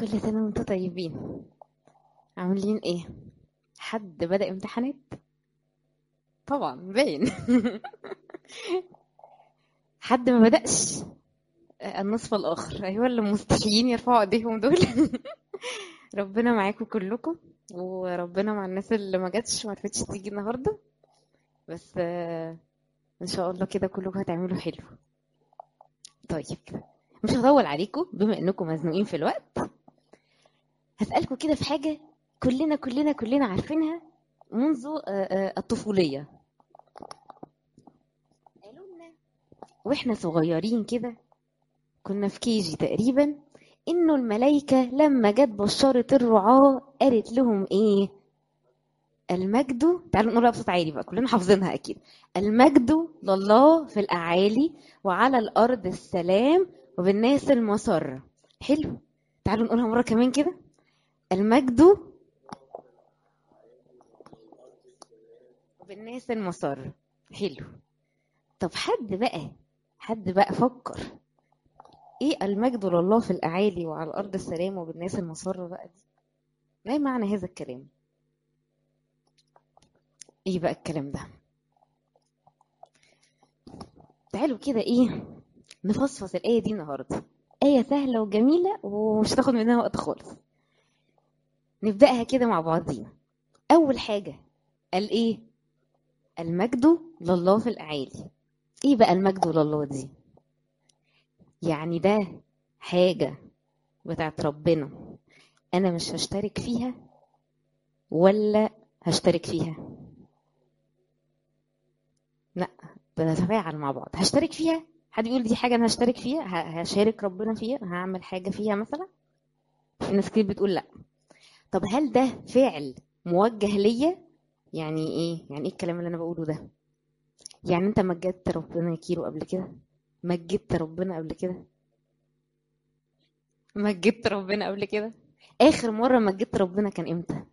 كل سنة وانتم طيبين عاملين ايه حد بدأ امتحانات طبعا باين حد ما بدأش النصف الآخر أيوة اللي مستحيين يرفعوا ايديهم دول ربنا معاكم كلكم وربنا مع الناس اللي ما جاتش ما عرفتش تيجي النهارده بس آه، ان شاء الله كده كلكم هتعملوا حلو طيب مش هطول عليكم بما انكم مزنوقين في الوقت هسألكم كده في حاجة كلنا كلنا كلنا عارفينها منذ آه، آه، الطفولية قالوا لنا واحنا صغيرين كده كنا في كيجي تقريبا انه الملايكة لما جت بشرت الرعاة قالت لهم ايه المجد تعالوا نقولها بصوت عالي بقى كلنا حافظينها اكيد المجد لله في الاعالي وعلى الارض السلام وبالناس المسرة حلو تعالوا نقولها مرة كمان كده المجد وبالناس المسرة حلو طب حد بقى حد بقى فكر ايه المجد لله في الاعالي وعلى الارض السلام وبالناس المسرة بقى دي ما معنى هذا الكلام ايه بقى الكلام ده تعالوا كده ايه نفصفص الآية دي النهاردة آية سهلة وجميلة ومش هتاخد منها وقت خالص نبدأها كده مع بعضينا أول حاجة قال إيه المجد لله في الأعالي إيه بقى المجد لله دي يعني ده حاجة بتاعت ربنا أنا مش هشترك فيها ولا هشترك فيها لا بنتفاعل مع بعض هشترك فيها حد يقول دي حاجة أنا هشترك فيها ه- هشارك ربنا فيها هعمل حاجة فيها مثلا في ناس كتير بتقول لا طب هل ده فعل موجه ليا يعني ايه يعني ايه الكلام اللي انا بقوله ده يعني انت مجدت ربنا يا كيرو قبل كده مجدت ربنا قبل كده مجدت ربنا قبل كده اخر مرة مجدت ربنا كان امتى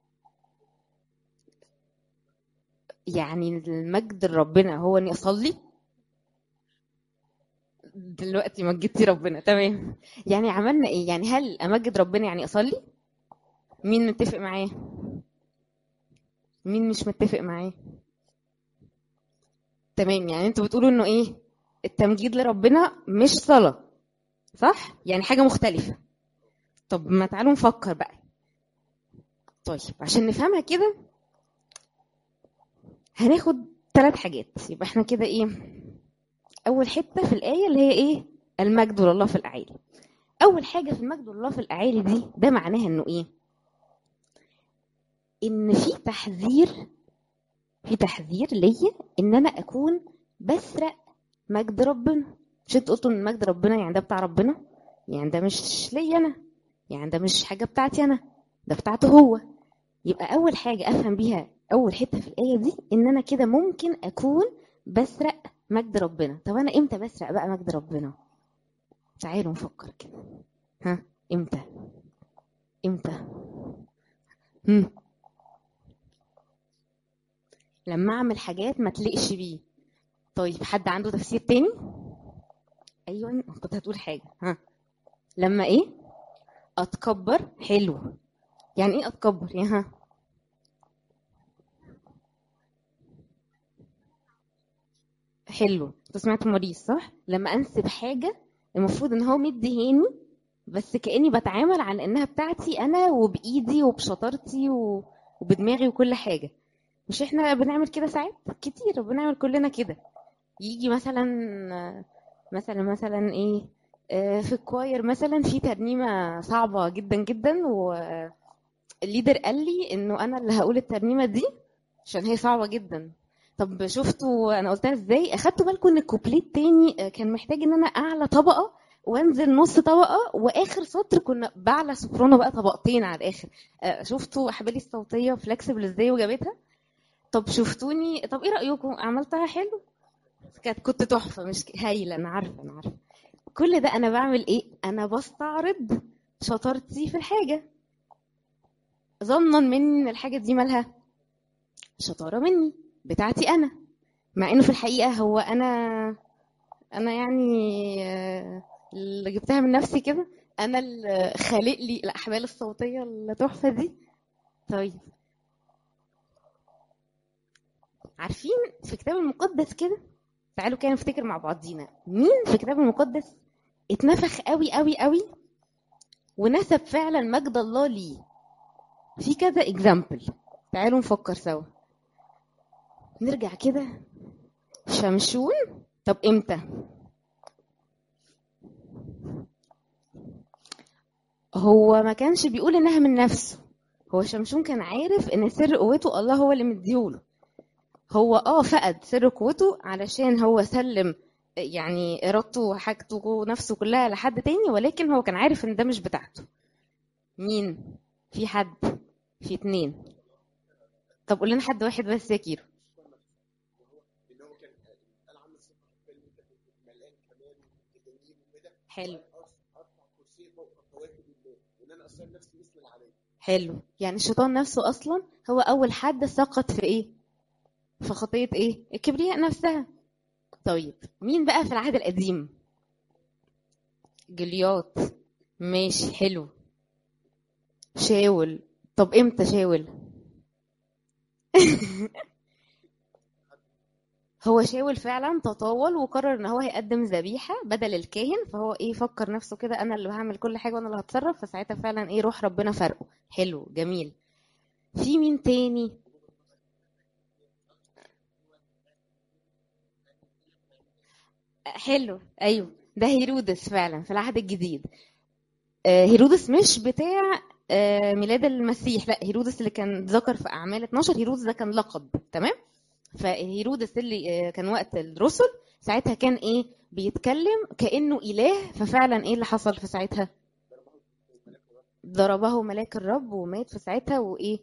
يعني المجد لربنا هو اني اصلي دلوقتي مجدتي ربنا تمام يعني عملنا ايه يعني هل امجد ربنا يعني اصلي مين متفق معاه مين مش متفق معاه تمام يعني انتوا بتقولوا انه ايه التمجيد لربنا مش صلاة صح يعني حاجة مختلفة طب ما تعالوا نفكر بقى طيب عشان نفهمها كده هناخد ثلاث حاجات يبقى احنا كده ايه اول حتة في الآية اللي هي ايه المجد لله في الأعالي اول حاجة في المجد لله في الأعالي دي ده معناها انه ايه ان في تحذير في تحذير ليا ان انا اكون بسرق مجد ربنا مش انت قلتوا ان مجد ربنا يعني ده بتاع ربنا يعني ده مش ليا انا يعني ده مش حاجه بتاعتي انا ده بتاعته هو يبقى اول حاجه افهم بيها اول حته في الايه دي ان انا كده ممكن اكون بسرق مجد ربنا طب انا امتى بسرق بقى مجد ربنا تعالوا نفكر كده ها امتى امتى هم. لما اعمل حاجات ما تليقش بيه طيب حد عنده تفسير تاني ايوه كنت هتقول حاجه ها لما ايه اتكبر حلو يعني ايه اتكبر يا ها حلو انت سمعت مريض صح لما انسب حاجه المفروض ان هو مديهاني بس كاني بتعامل على انها بتاعتي انا وبايدي وبشطارتي و... وبدماغي وكل حاجه مش احنا بنعمل كده ساعات كتير بنعمل كلنا كده يجي مثلا مثلا مثلا ايه آه، في الكواير مثلا في ترنيمة صعبة جدا جدا والليدر قال لي انه انا اللي هقول الترنيمة دي عشان هي صعبة جدا طب شفتوا انا قلتها ازاي اخدتوا بالكم ان الكوبليه التاني آه، كان محتاج ان انا اعلى طبقة وانزل نص طبقة واخر سطر كنا بعلى سوبرانو بقى طبقتين على الاخر آه، شفتوا احبالي الصوتية فلكسبل ازاي وجابتها طب شفتوني طب ايه رأيكم عملتها حلو كانت كنت تحفة مش ك- هايلة انا عارفة انا عارفة كل ده انا بعمل ايه انا بستعرض شطارتي في الحاجة ظنا مني ان الحاجة دي مالها شطارة مني بتاعتي انا مع انه في الحقيقة هو انا انا يعني آه، اللي جبتها من نفسي كده انا اللي خالق لي الاحبال الصوتيه التحفه دي طيب عارفين في الكتاب المقدس كده تعالوا كده نفتكر مع بعضينا مين في الكتاب المقدس اتنفخ قوي قوي قوي ونسب فعلا مجد الله ليه في كذا اكزامبل تعالوا نفكر سوا نرجع كده شمشون طب امتى هو ما كانش بيقول انها من نفسه هو شمشون كان عارف ان سر قوته الله هو اللي مديهوله هو اه فقد سر قوته علشان هو سلم يعني ارادته وحاجته ونفسه كلها لحد تاني ولكن هو كان عارف ان ده مش بتاعته مين في حد في اتنين طب قول لنا حد واحد بس يا كيرو ان هو كان قال عنه الصفه الكلمه مليان كمان وجميل وكده حلو ارفع كرسي فوق كواكب الله وان انا اصلا نفسي مثل العلي حلو يعني الشيطان نفسه اصلا هو اول حد سقط في ايه في خطيه ايه الكبرياء نفسها طيب مين بقى في العهد القديم جليات ماشي حلو شاول طب امتى شاول هو شاول فعلا تطاول وقرر ان هو هيقدم ذبيحه بدل الكاهن فهو ايه فكر نفسه كده انا اللي هعمل كل حاجه وانا اللي هتصرف فساعتها فعلا ايه روح ربنا فرقه حلو جميل في مين تاني حلو ايوه ده هيرودس فعلا في العهد الجديد آه، هيرودس مش بتاع آه، ميلاد المسيح لا هيرودس اللي كان ذكر في اعمال 12 هيرودس ده كان لقب تمام فهيرودس اللي آه، كان وقت الرسل ساعتها كان ايه بيتكلم كانه اله ففعلا ايه اللي حصل في ساعتها ضربه ملاك الرب ومات في ساعتها وايه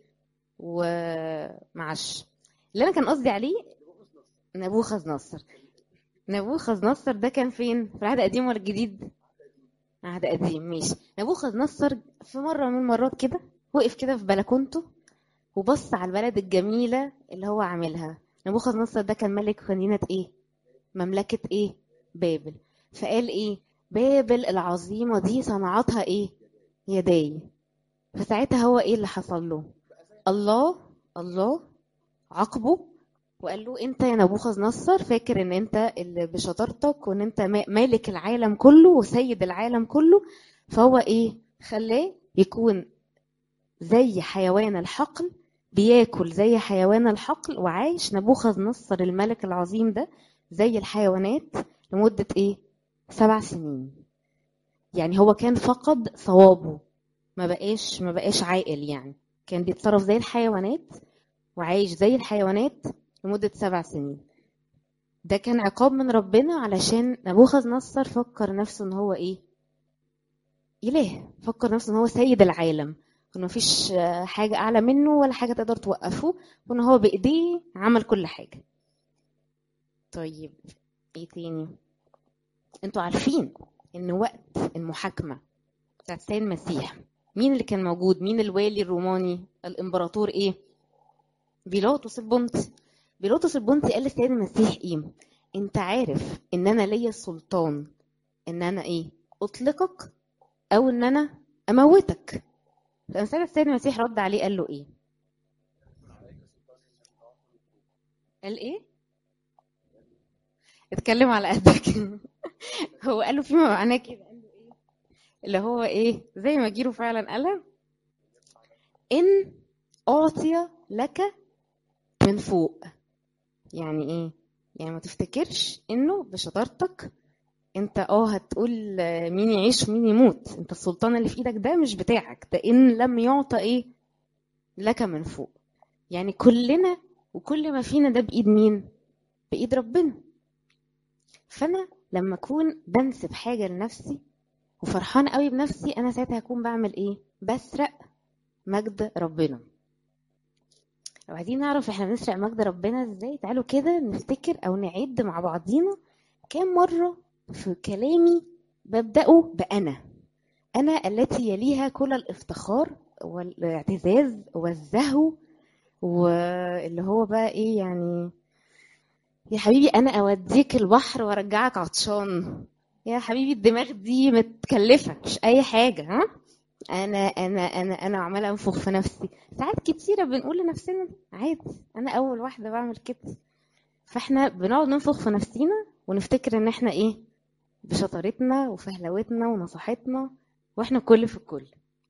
ومعش اللي انا كان قصدي عليه نبوخذ نصر نبوخذ نصر ده كان فين في العهد القديم ولا الجديد عهد قديم ماشي نبوخذ نصر في مرة من المرات كده وقف كده في بلكونته وبص على البلد الجميلة اللي هو عاملها نبوخذ نصر ده كان ملك مدينة ايه مملكة ايه بابل فقال ايه بابل العظيمة دي صنعتها ايه يداي فساعتها هو ايه اللي حصل له الله الله عاقبه وقال له انت يا نبوخذ نصر فاكر ان انت اللي بشطارتك وان انت ما- مالك العالم كله وسيد العالم كله فهو ايه خلاه يكون زي حيوان الحقل بياكل زي حيوان الحقل وعايش نبوخذ نصر الملك العظيم ده زي الحيوانات لمدة ايه سبع سنين يعني هو كان فقد صوابه ما بقاش ما بقاش عاقل يعني كان بيتصرف زي الحيوانات وعايش زي الحيوانات لمدة سبع سنين ده كان عقاب من ربنا علشان نبوخذ نصر فكر نفسه ان هو ايه اله فكر نفسه ان هو سيد العالم وان مفيش آه، حاجة اعلى منه ولا حاجة تقدر توقفه وان هو بايديه عمل كل حاجة طيب ايه تاني انتوا عارفين ان وقت المحاكمة بتاعت السيد المسيح مين اللي كان موجود مين الوالي الروماني الامبراطور ايه بيلاطس البنطي بيلاطس البنطي قال للسيد المسيح ايه انت عارف ان انا ليا السلطان ان انا ايه اطلقك او ان انا اموتك فقام ساعتها السيد المسيح رد عليه قال له ايه قال ايه اتكلم على قدك هو قال له فيما معناه كده قال له ايه اللي هو ايه زي ما جيرو فعلا قالها ان اعطي لك من فوق يعني ايه يعني ما تفتكرش انه بشطارتك انت اه هتقول آه، مين يعيش ومين يموت انت السلطان اللي في ايدك ده مش بتاعك ده ان لم يعطى ايه لك من فوق يعني كلنا وكل ما فينا ده بايد مين بايد ربنا فانا لما اكون بنسب حاجه لنفسي وفرحانه قوي بنفسي انا ساعتها هكون بعمل ايه بسرق مجد ربنا لو عايزين نعرف احنا بنسرق مجد ربنا ازاي تعالوا كده نفتكر او نعد مع بعضينا كام مرة في كلامي ببدأه بأنا أنا التي يليها كل الافتخار والاعتزاز والزهو واللي هو بقى ايه يعني يا حبيبي انا اوديك البحر وارجعك عطشان يا حبيبي الدماغ دي متكلفة مش أي حاجة ها أنا أنا أنا أنا عمالة أنفخ في نفسي ساعات كتيرة بنقول لنفسنا عادي أنا أول واحدة بعمل كده فاحنا بنقعد ننفخ في نفسينا ونفتكر إن احنا إيه بشطارتنا وفهلوتنا ونصاحتنا واحنا كل في الكل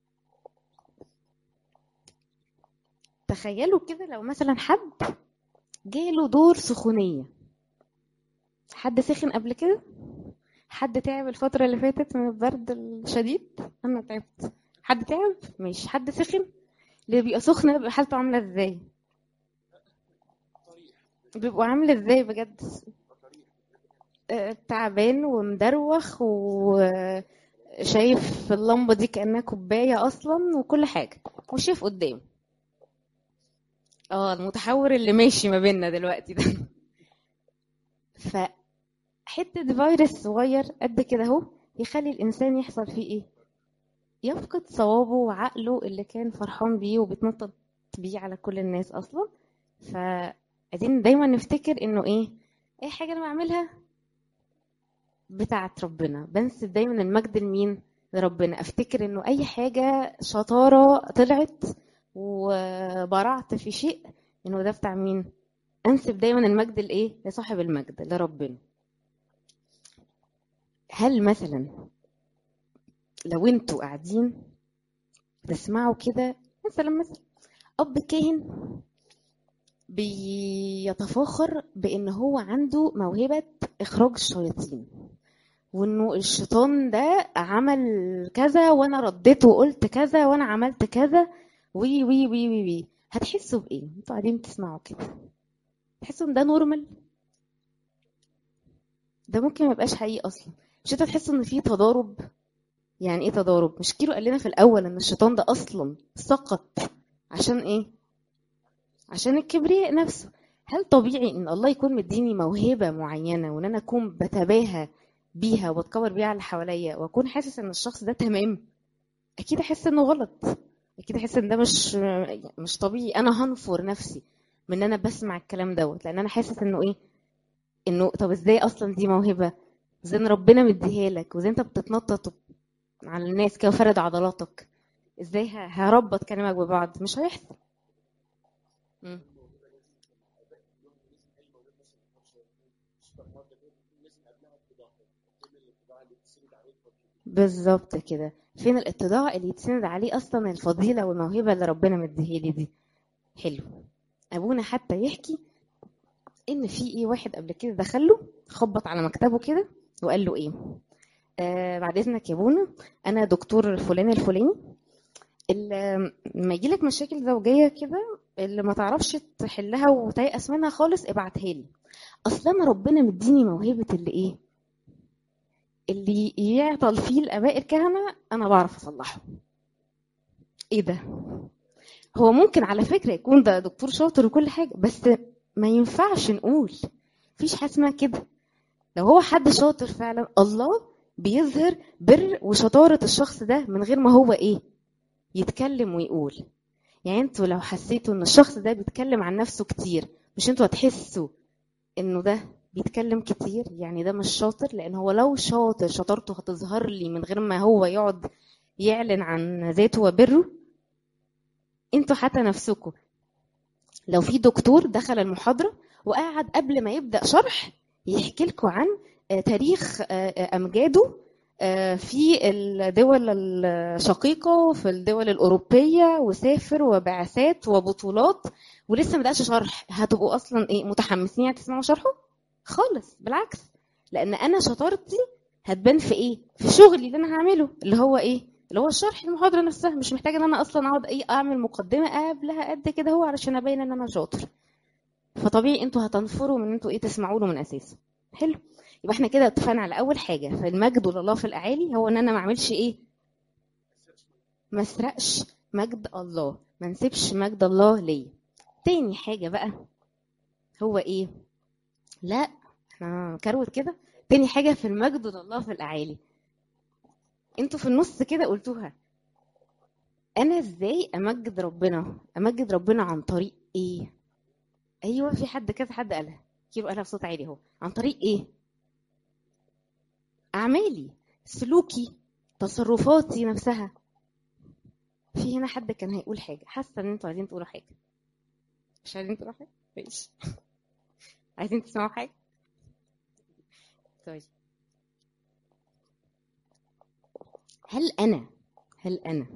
تخيلوا كده لو مثلا حد جاله دور سخونية حد سخن قبل كده حد تعب الفترة اللي فاتت من البرد الشديد أنا تعبت حد تعب مش حد سخن اللي بيبقى سخن ده بيبقى حالته عاملة ازاي بيبقوا عاملة ازاي بجد آه، تعبان ومدروخ وشايف اللمبة دي كأنها كوباية أصلا وكل حاجة وشايف قدامه اه المتحور اللي ماشي ما بيننا دلوقتي ده فحتة فيروس صغير قد كده اهو يخلي الإنسان يحصل فيه ايه يفقد صوابه وعقله اللي كان فرحان بيه وبيتنطط بيه على كل الناس أصلا فعايزين دايما نفتكر انه ايه اي حاجة انا بعملها بتاعت ربنا بنسب دايما المجد لمين لربنا افتكر انه اي حاجة شطارة طلعت وبرعت في شيء انه ده بتاع مين انسب دايما المجد لايه لصاحب المجد لربنا هل مثلا لو انتوا قاعدين تسمعوا كده مثلا مثلا اب كاهن بيتفاخر بان هو عنده موهبة اخراج الشياطين وانه الشيطان ده عمل كذا وانا رديت وقلت كذا وانا عملت كذا وي وي وي وي وي هتحسوا بايه انتوا قاعدين تسمعوا كده تحسوا ان ده نورمال ده ممكن ما يبقاش حقيقي اصلا مش انتوا تحسوا ان في تضارب يعني ايه تضارب مش كيلو قال لنا في الاول ان الشيطان ده اصلا سقط عشان ايه عشان الكبرياء نفسه هل طبيعي ان الله يكون مديني موهبة معينة وان انا اكون بتباهى بيها وبتكبر بيها على اللي حواليا واكون حاسس ان الشخص ده تمام اكيد احس انه غلط اكيد احس ان ده مش مش طبيعي انا هنفر نفسي من ان انا بسمع الكلام دوت لان انا حاسس انه ايه انه طب ازاي اصلا دي موهبه ازاي ان ربنا مديها لك وازاي انت بتتنطط على الناس كده وفرد عضلاتك ازاي ه- هربط كلامك ببعض مش هيحصل مم. بالظبط كده فين الاتضاع اللي يتسند عليه اصلا الفضيله والموهبه اللي ربنا مديهالي دي حلو ابونا حتى يحكي ان في ايه واحد قبل كده دخل له خبط على مكتبه كده وقال له ايه آه بعد اذنك يا ابونا انا دكتور فلان الفلاني اللي لما يجيلك مشاكل زوجيه كده اللي ما تعرفش تحلها وتيأس منها خالص ابعتها لي اصل انا ربنا مديني موهبه اللي ايه اللي يعطل فيه الاباء الكهنه انا بعرف اصلحه ايه ده هو ممكن على فكره يكون ده دكتور شاطر وكل حاجه بس ما ينفعش نقول مفيش حاجه اسمها كده لو هو حد شاطر فعلا الله بيظهر بر وشطاره الشخص ده من غير ما هو ايه يتكلم ويقول يعني انتوا لو حسيتوا ان الشخص ده بيتكلم عن نفسه كتير مش انتوا هتحسوا انه ده بيتكلم كتير يعني ده مش شاطر لان هو لو شاطر شطارته هتظهر لي من غير ما هو يقعد يعلن عن ذاته وبره انتوا حتى نفسكم لو في دكتور دخل المحاضرة وقعد قبل ما يبدأ شرح يحكي لكم عن آه، تاريخ آه، آه، أمجاده آه، في الدول الشقيقة في الدول الأوروبية وسافر وبعثات وبطولات ولسه ما بدأش شرح هتبقوا أصلا إيه متحمسين يعني تسمعوا شرحه؟ خالص بالعكس لأن أنا شطارتي هتبان في إيه؟ في شغلي اللي أنا هعمله اللي هو إيه؟ اللي هو الشرح المحاضرة نفسها مش محتاجة إن أنا أصلا أقعد إيه أعمل مقدمة قبلها قد كده هو علشان أبين إن أنا شاطر فطبيعي انتوا هتنفروا من انتوا ايه تسمعوا له من اساسه حلو يبقى احنا كده اتفقنا على اول حاجه فالمجد لله في الاعالي هو ان انا ما اعملش ايه ما اسرقش مجد الله ما نسيبش مجد الله ليا تاني حاجه بقى هو ايه لا احنا كروت كده تاني حاجه في المجد لله في الاعالي انتوا في النص كده قلتوها انا ازاي امجد ربنا امجد ربنا عن طريق ايه ايوه في حد كذا حد قالها كيلو قالها بصوت عالي اهو عن طريق ايه اعمالي سلوكي تصرفاتي نفسها في هنا حد كان هيقول حاجه حاسه ان انتوا عايزين تقولوا حاجه مش عايزين تقولوا حاجه ماشي عايزين تسمعوا حاجه طيب هل انا هل انا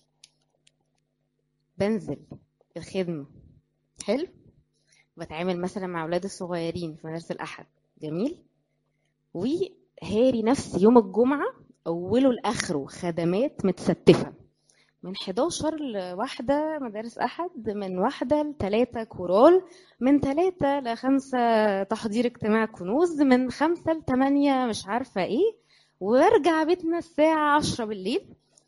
بنزل الخدمه حلو بتعامل مثلا مع اولاد الصغيرين في مدارس الاحد جميل وهاري نفسي يوم الجمعه اوله لاخره خدمات متستفه من 11 لواحدة مدارس أحد من واحدة لتلاتة كورال من تلاتة لخمسة تحضير اجتماع كنوز من خمسة لتمانية مش عارفة ايه وارجع بيتنا الساعة عشرة بالليل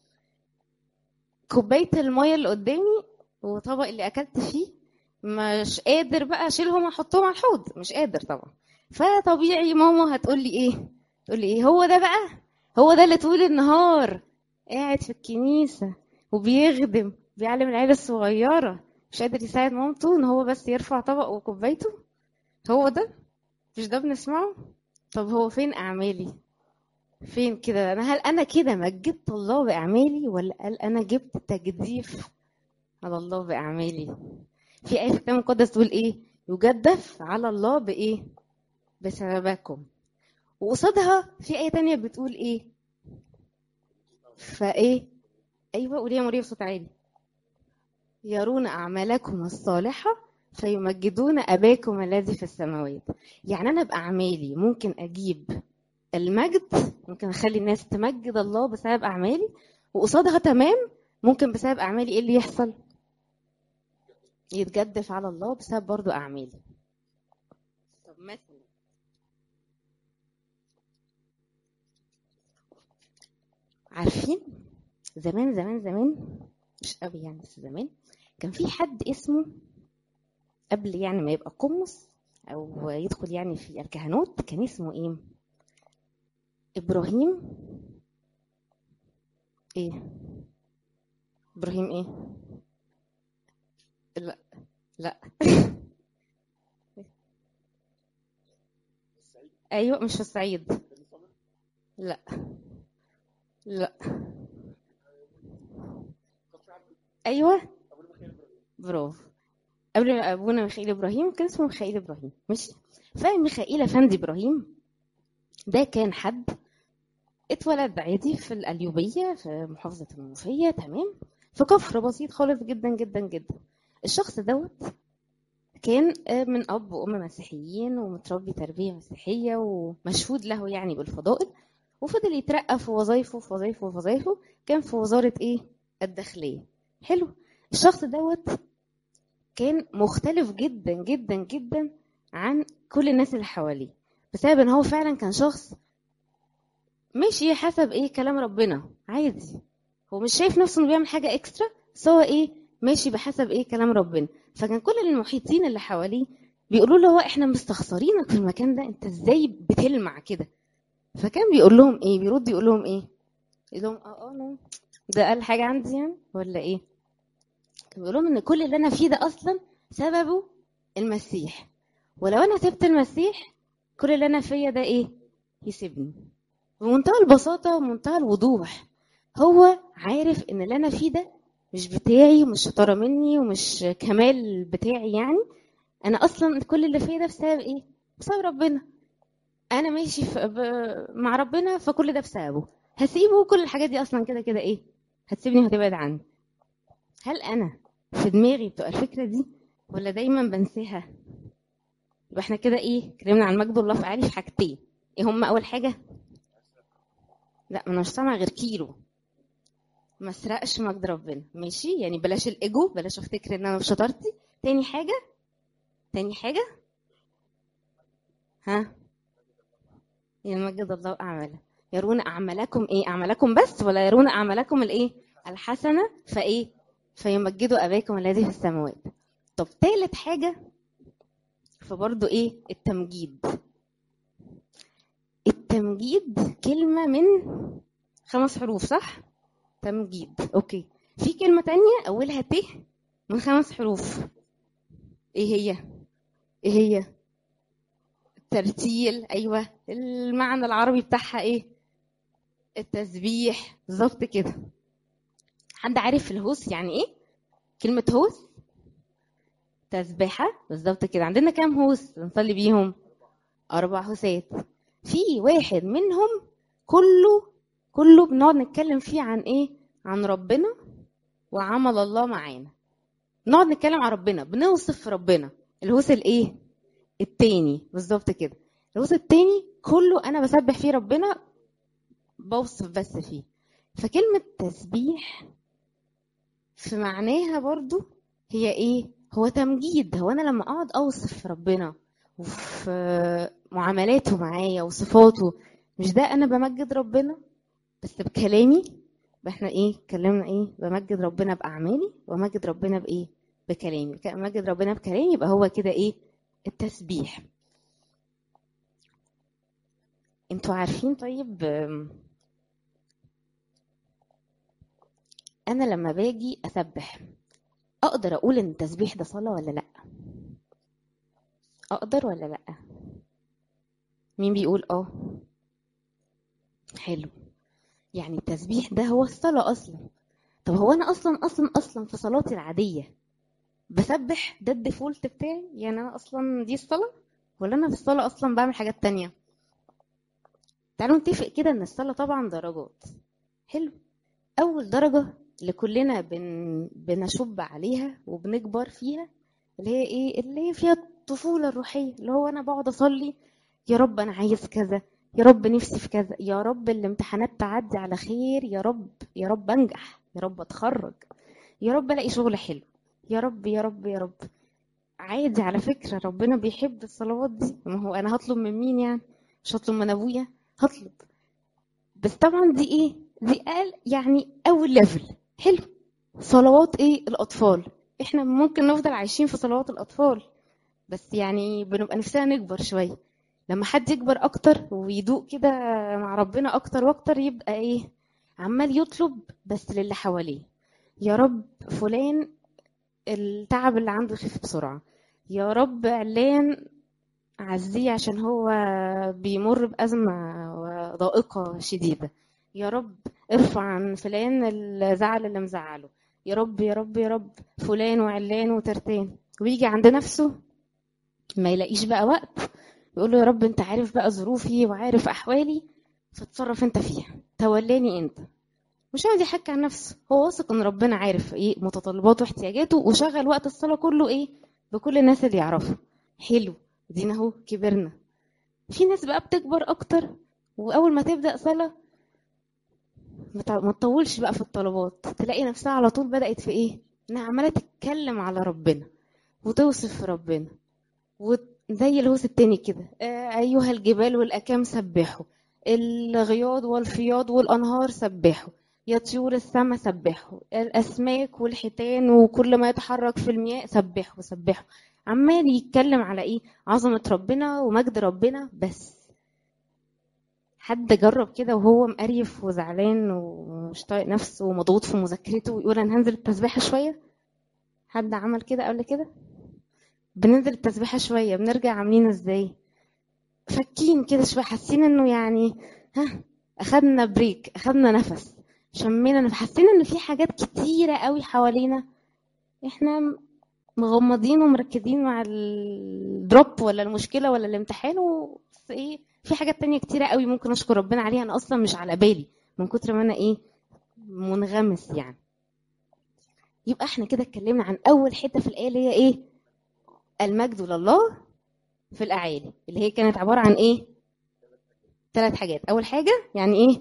كوباية المية اللي قدامي وطبق اللي أكلت فيه مش قادر بقى أشيلهم وأحطهم على الحوض مش قادر طبعا فطبيعي ماما هتقولي ايه تقولي ايه هو ده بقى هو ده اللي طول النهار قاعد في الكنيسة وبيخدم بيعلم العيال الصغيرة مش قادر يساعد مامته ان هو بس يرفع طبق وكوبايته هو ده مش ده بنسمعه طب هو فين اعمالي فين كده انا هل انا كده مجدت الله باعمالي ولا هل انا جبت تجديف على الله باعمالي في ايه في الكتاب المقدس تقول ايه يجدف على الله بايه بسببكم وقصادها في ايه تانية بتقول ايه فايه ايوه قولي يا مريم بصوت عالي يرون اعمالكم الصالحه فيمجدون اباكم الذي في السماوات يعني انا باعمالي ممكن اجيب المجد ممكن اخلي الناس تمجد الله بسبب اعمالي وقصادها تمام ممكن بسبب اعمالي ايه اللي يحصل يتجدف على الله بسبب برضو اعمالي طب مثلا عارفين زمان زمان زمان مش قوي يعني بس زمان كان في حد اسمه قبل يعني ما يبقى قمص او يدخل يعني في الكهنوت كان اسمه ايه ابراهيم ايه ابراهيم ايه لا لا ايوه مش في الصعيد لا لا ايوه برافو قبل ما ابونا ميخائيل ابراهيم كان اسمه ميخائيل ابراهيم ماشي فميخائيل افندي ابراهيم ده كان حد اتولد عادي في القليوبيه في محافظه المنوفيه تمام في كفر بسيط خالص جدا جدا جدا الشخص دوت كان من اب وام مسيحيين ومتربي تربيه مسيحيه ومشهود له يعني بالفضائل وفضل يترقى في وظايفه في وظايفه في وظايفه كان في وزاره ايه الداخليه حلو الشخص دوت كان مختلف جدا جدا جدا عن كل الناس اللي حواليه بسبب ان هو فعلا كان شخص ماشي حسب ايه كلام ربنا عادي هو مش شايف نفسه انه بيعمل حاجه اكسترا بس هو ايه ماشي بحسب ايه كلام ربنا فكان كل المحيطين اللي حواليه بيقولوا له هو احنا مستخسرينك في المكان ده انت ازاي بتلمع كده فكان بيقول لهم ايه بيرد يقول لهم ايه يقول لهم اه اه ده قال حاجه عندي يعني ولا ايه كان بيقول لهم ان كل اللي انا فيه ده اصلا سببه المسيح ولو انا سبت المسيح كل اللي انا فيا ده ايه يسيبني بمنتهى البساطه ومنتهى الوضوح هو عارف ان اللي انا فيه ده مش بتاعي ومش شطاره مني ومش كمال بتاعي يعني انا اصلا كل اللي فيا ده بسبب ايه بسبب ربنا انا ماشي في ب... مع ربنا فكل ده بسببه هسيبه كل الحاجات دي اصلا كده كده ايه هتسيبني وهتبعد عني هل انا في دماغي بتبقى الفكره دي ولا دايما بنساها يبقى احنا كده ايه اتكلمنا عن مجد الله في عالي في حاجتين ايه هما اول حاجه لا ما انا مش سامع غير كيلو ما اسرقش مجد ربنا ماشي يعني بلاش الايجو بلاش افتكر ان انا مش شطارتي تاني حاجه تاني حاجه ها يمجد الله اعماله يرون اعمالكم ايه اعمالكم بس ولا يرون اعمالكم الايه الحسنه فايه فيمجدوا اباكم الذي في السماوات طب تالت حاجه فبرضه ايه التمجيد التمجيد كلمه من خمس حروف صح تمجيد اوكي في كلمه تانية اولها ت من خمس حروف ايه هي ايه هي ترتيل ايوه المعنى العربي بتاعها ايه التسبيح بالظبط كده حد عارف الهوس يعني ايه كلمة هوس تسبيحة بالظبط كده عندنا كام هوس بنصلي بيهم أربع هوسات في واحد منهم كله كله بنقعد نتكلم فيه عن ايه عن ربنا وعمل الله معانا نقعد نتكلم عن ربنا بنوصف ربنا الهوس الايه التاني بالظبط كده الهوس التاني كله انا بسبح فيه ربنا بوصف بس فيه فكلمة تسبيح في معناها برضو هي ايه هو تمجيد هو انا لما اقعد اوصف ربنا وفي معاملاته معايا وصفاته مش ده انا بمجد ربنا بس بكلامي يبقى احنا ايه اتكلمنا ايه بمجد ربنا باعمالي ومجد ربنا بايه بكلامي بمجد ربنا بكلامي يبقى هو كده ايه التسبيح انتوا عارفين طيب آم، انا لما باجي اسبح اقدر اقول ان التسبيح ده صلاة ولا لا اقدر ولا لا مين بيقول اه حلو يعني التسبيح ده هو الصلاة اصلا طب هو انا اصلا اصلا اصلا في صلاتي العادية بسبح ده الديفولت بتاعي يعني انا اصلا دي الصلاة ولا انا في الصلاة اصلا بعمل حاجات تانية تعالوا نتفق كده ان الصلاة طبعا درجات حلو اول درجة اللي كلنا بن... بنشب عليها وبنكبر فيها اللي هي ايه اللي هي فيها الطفولة الروحية اللي هو انا بقعد اصلي يا رب انا عايز كذا يا رب نفسي في كذا يا رب الامتحانات تعدي على خير يا رب يا رب انجح يا رب اتخرج يا رب الاقي شغل حلو يا رب يا رب يا رب عادي على فكرة ربنا بيحب الصلوات دي ما هو انا هطلب من مين يعني مش هطلب من ابويا هطلب بس طبعا دي ايه دي قال يعني اول ليفل حلو صلوات ايه الاطفال احنا ممكن نفضل عايشين في صلوات الاطفال بس يعني بنبقى نفسنا نكبر شويه لما حد يكبر اكتر ويدوق كده مع ربنا اكتر واكتر يبقى ايه عمال يطلب بس للي حواليه يا رب فلان التعب اللي عنده يخف بسرعه يا رب علان عزيه عشان هو بيمر بأزمة ضائقة شديدة يا رب ارفع عن فلان الزعل اللي مزعله يا رب يا رب يا رب فلان وعلان وترتان ويجي عند نفسه ما يلاقيش بقى وقت يقول له يا رب انت عارف بقى ظروفي وعارف احوالي فتصرف انت فيها تولاني انت مش قاعد يحكي عن نفسه هو واثق ان ربنا عارف ايه متطلباته واحتياجاته وشغل وقت الصلاه كله ايه بكل الناس اللي يعرفها حلو دينا اهو كبرنا في ناس بقى بتكبر اكتر واول ما تبدا صلاه ما تع- ما تطولش بقى في الطلبات تلاقي نفسها على طول بدات في ايه انها عماله تتكلم على ربنا وتوصف في ربنا وزي الهوس التاني كده آه، ايها الجبال والاكام سبحوا الغياض والفياض والانهار سبحوا يا طيور السما سبحوا الاسماك والحيتان وكل ما يتحرك في المياه سبحوا سبحوا عمال يتكلم على ايه عظمة ربنا ومجد ربنا بس حد جرب كده وهو مقريف وزعلان ومش طايق نفسه ومضغوط في مذاكرته ويقول انا هنزل التسبيحة شوية حد عمل كده قبل كده بننزل التسبيحة شوية بنرجع عاملين ازاي فكين كده شوية حاسين انه يعني ها اخدنا بريك اخدنا نفس شمينا نفس حاسين ان في حاجات كتيرة قوي حوالينا احنا مغمضين ومركزين مع الدروب ولا المشكلة ولا الامتحان و بس ايه في حاجات تانية كتيرة قوي ممكن اشكر ربنا عليها انا اصلا مش على بالي من كتر ما انا ايه منغمس يعني يبقى احنا كده اتكلمنا عن اول حتة في الآية اللي هي ايه المجد لله في الأعالي اللي هي كانت عبارة عن ايه ثلاث حاجات اول حاجة يعني ايه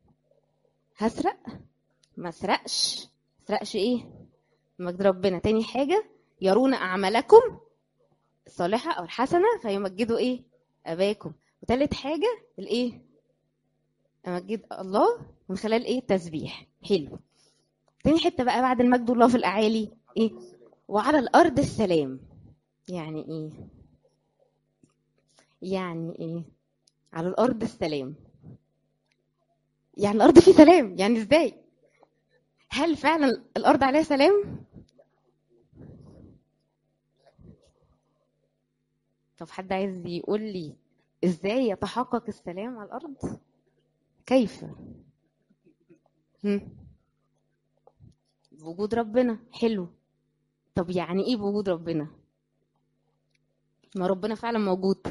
هسرق ما اسرقش اسرقش ايه مجد ربنا تاني حاجة يرون أعمالكم الصالحة أو الحسنة فيمجدوا إيه أباكم وتالت حاجة الإيه أمجد الله من خلال إيه التسبيح حلو تاني حتة بقى بعد المجد الله في الأعالي إيه وعلى الأرض السلام يعني إيه يعني إيه على الأرض السلام يعني الأرض فيه سلام يعني إزاي هل فعلا الأرض عليها سلام طب حد عايز يقول لي ازاي يتحقق السلام على الارض كيف هم. بوجود ربنا حلو طب يعني ايه بوجود ربنا ما ربنا فعلا موجود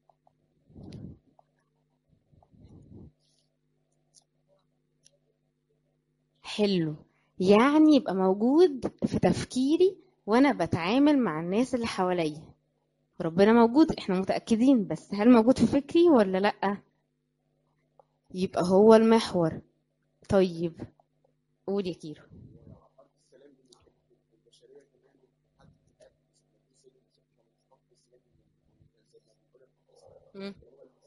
حلو يعني يبقى موجود في تفكيري وانا بتعامل مع الناس اللي حواليا ربنا موجود احنا متأكدين بس هل موجود في فكري ولا لأ يبقى هو المحور طيب قول يا كيرو ارض السلام دي كانت البشريه كمان حد قاعد في السلام كان السلام زي ما بنقول مم.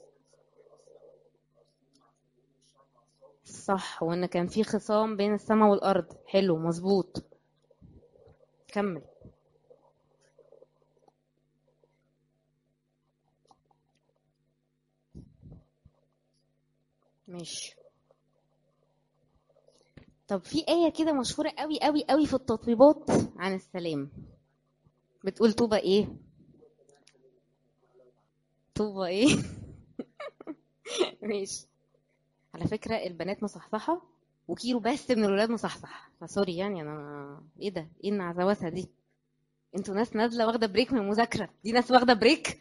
صح وان كان في خصام بين السماء والارض حلو مظبوط كمل ماشي طب في آية كده مشهورة قوي قوي قوي في التطبيبات عن السلام بتقول طوبى ايه طوبى ايه ماشي على فكرة البنات مصحصحة وكيلو بس من الولاد مصحصح فسوري يعني انا ايه ده ايه النعزواتها دي انتوا ناس نازلة واخدة بريك من المذاكرة دي ناس واخدة بريك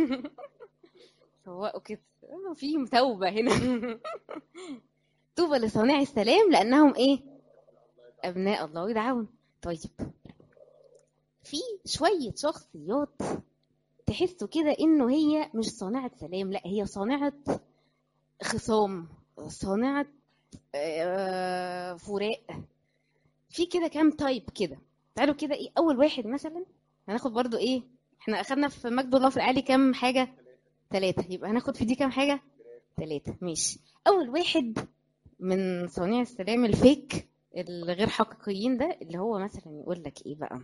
سواقوا كده آه، في توبة هنا طوبى لصانعي السلام لأنهم إيه؟ أبناء الله يدعون طيب في شوية شخصيات تحسوا كده إنه هي مش صانعة سلام لا هي صانعة خصام صانعة آه، فراق في كده كام تايب كده تعالوا كده إيه أول واحد مثلا هناخد برضو إيه إحنا أخدنا في مجد الله في العالي كام حاجة ثلاثة يبقى هناخد في دي كام حاجة ثلاثة ماشي أول واحد من صانع السلام الفيك الغير حقيقيين ده اللي هو مثلا يقول لك ايه بقى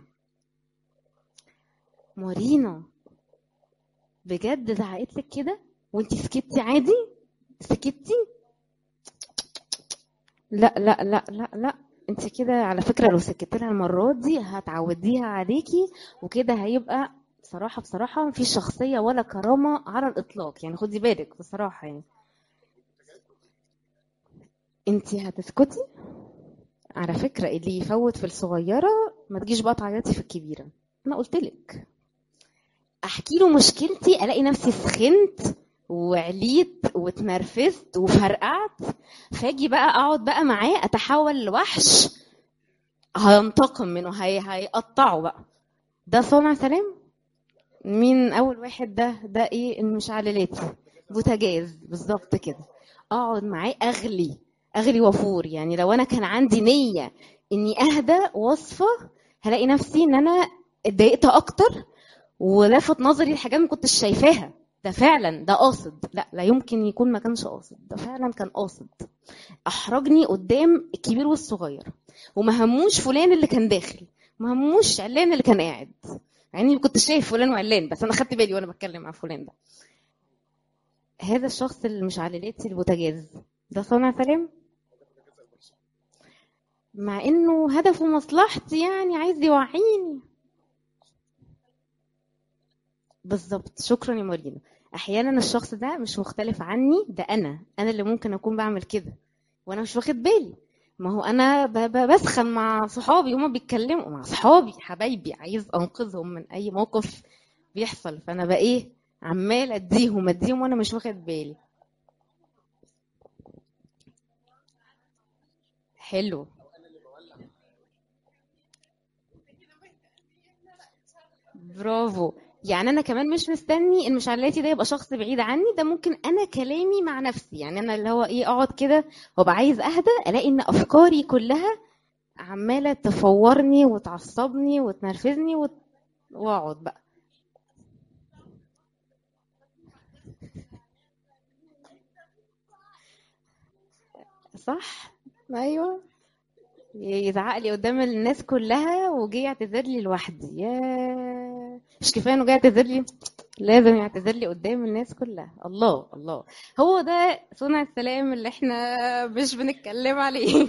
مارينا بجد زعقت لك كده وانت سكتي عادي سكتي لا لا لا لا لا انت كده على فكرة لو سكت لها المرة دي هتعوديها عليكي وكده هيبقى بصراحة بصراحة مفيش شخصية ولا كرامة على الإطلاق يعني خدي بالك بصراحة يعني انت هتسكتي على فكرة اللي يفوت في الصغيرة ما تجيش بقى تعيطي في الكبيرة انا قلت لك احكي له مشكلتي الاقي نفسي سخنت وعليت واتنرفزت وفرقعت فاجي بقى اقعد بقى معاه اتحول لوحش هينتقم منه هي هيقطعه بقى ده صانع سلام مين اول واحد ده ده ايه المشعللاتي بوتاجاز بالظبط كده اقعد معاه اغلي اغلي وافور يعني لو انا كان عندي نيه اني اهدى وصفه هلاقي نفسي ان انا اتضايقت اكتر ولفت نظري لحاجات ما كنتش شايفاها ده فعلا ده قاصد لا لا يمكن يكون ما كانش قاصد ده فعلا كان قاصد احرجني قدام الكبير والصغير وما هموش فلان اللي كان داخل ما هموش علان اللي كان قاعد يعني كنت شايف فلان وعلان بس انا خدت بالي وانا بتكلم مع فلان ده هذا الشخص اللي مش علالاتي البوتاجاز ده صانع سلام مع انه هدفه مصلحتي يعني عايز يوعيني بالظبط شكرا يا مارينا احيانا الشخص ده مش مختلف عني ده انا انا اللي ممكن اكون بعمل كده وانا مش واخد بالي ما هو انا ب- ب- بسخن مع صحابي هما بيتكلموا مع صحابي حبايبي عايز انقذهم من اي موقف بيحصل فانا بقى ايه عمال اديهم اديهم وانا مش واخد بالي حلو برافو يعني انا كمان مش مستني المشعلاتي ده يبقى شخص بعيد عني ده ممكن انا كلامي مع نفسي يعني انا اللي هو ايه اقعد كده وابقى عايز اهدى الاقي ان افكاري كلها عماله تفورني وتعصبني وتنرفزني وت... واقعد بقى صح ايوه يزعق لي قدام الناس كلها وجي يعتذر لي لوحدي يا مش كفايه انه جاي يعتذر لي لازم يعتذر لي قدام الناس كلها الله الله هو ده صنع السلام اللي احنا مش بنتكلم عليه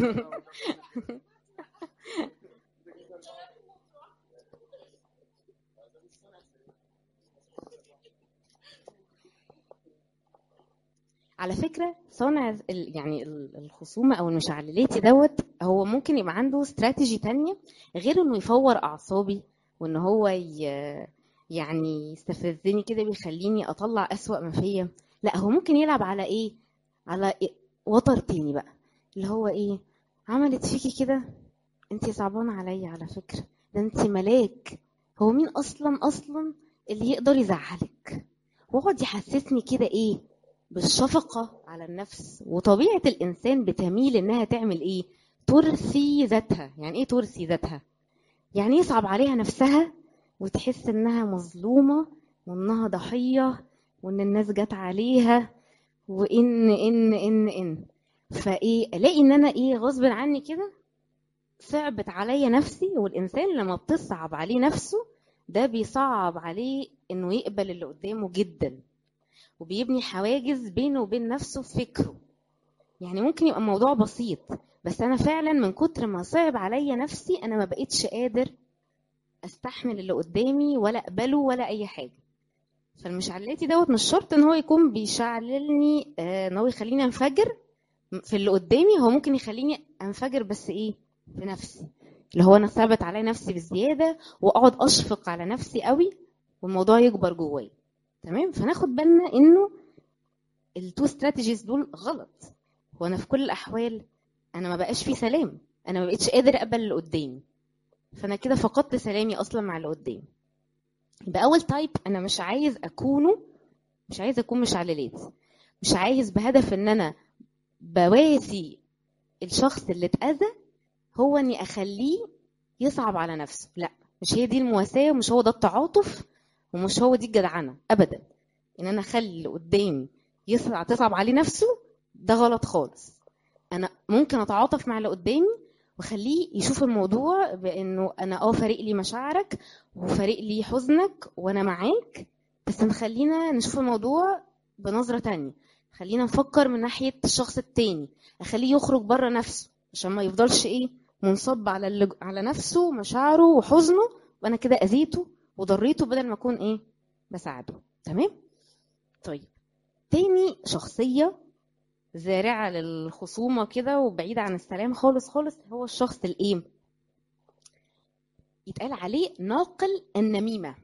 على فكرة صانع ال- يعني ال- الخصومة أو المشعللاتي دوت هو ممكن يبقى عنده استراتيجي تانية غير إنه يفور أعصابي وإن هو ي- يعني يستفزني كده بيخليني أطلع أسوأ ما فيا لا هو ممكن يلعب على إيه على إيه؟ وتر تاني بقى اللي هو إيه عملت فيكي كده انتي صعبانة عليا على فكرة ده انتي ملاك هو مين أصلا أصلا اللي يقدر يزعلك واقعد يحسسني كده إيه بالشفقة على النفس وطبيعة الإنسان بتميل إنها تعمل إيه؟ ترثي ذاتها يعني إيه ترثي ذاتها؟ يعني يصعب عليها نفسها وتحس إنها مظلومة وإنها ضحية وإن الناس جت عليها وإن إن إن إن فإيه ألاقي إن أنا إيه غصب عني كده صعبت عليا نفسي والإنسان لما بتصعب عليه نفسه ده بيصعب عليه إنه يقبل اللي قدامه جدا وبيبني حواجز بينه وبين نفسه في فكره يعني ممكن يبقى الموضوع بسيط بس انا فعلا من كتر ما صعب عليا نفسي انا ما بقيتش قادر استحمل اللي قدامي ولا اقبله ولا اي حاجه فالمشعلاتي دوت مش شرط ان هو يكون بيشعللني آه، ان هو يخليني انفجر في اللي قدامي هو ممكن يخليني انفجر بس ايه في نفسي اللي هو انا ثابت على نفسي بزياده واقعد اشفق على نفسي قوي والموضوع يكبر جوايا تمام فناخد بالنا انه التو استراتيجيز دول غلط هو انا في كل الاحوال انا ما بقاش في سلام انا ما بقتش قادر اقبل اللي قدامي فانا كده فقدت سلامي اصلا مع اللي قدامي يبقى اول تايب انا مش عايز اكونه مش عايز اكون مشعللات مش عايز بهدف ان انا بواسي الشخص اللي اتاذى هو اني اخليه يصعب على نفسه لا مش هي دي المواساه ومش هو ده التعاطف ومش هو دي الجدعنه ابدا ان انا اخلي اللي قدامي يصعب تصعب عليه نفسه ده غلط خالص انا ممكن اتعاطف مع اللي قدامي واخليه يشوف الموضوع بانه انا اه فارق لي مشاعرك وفارق لي حزنك وانا معاك بس نخلينا نشوف الموضوع بنظرة تانية خلينا نفكر من ناحية الشخص التاني اخليه يخرج بره نفسه عشان ما يفضلش ايه منصب على اللي على نفسه ومشاعره وحزنه وانا كده اذيته وضريته بدل ما اكون ايه بساعده تمام طيب تاني شخصية زارعة للخصومة كده وبعيدة عن السلام خالص خالص هو الشخص الايه يتقال عليه ناقل النميمة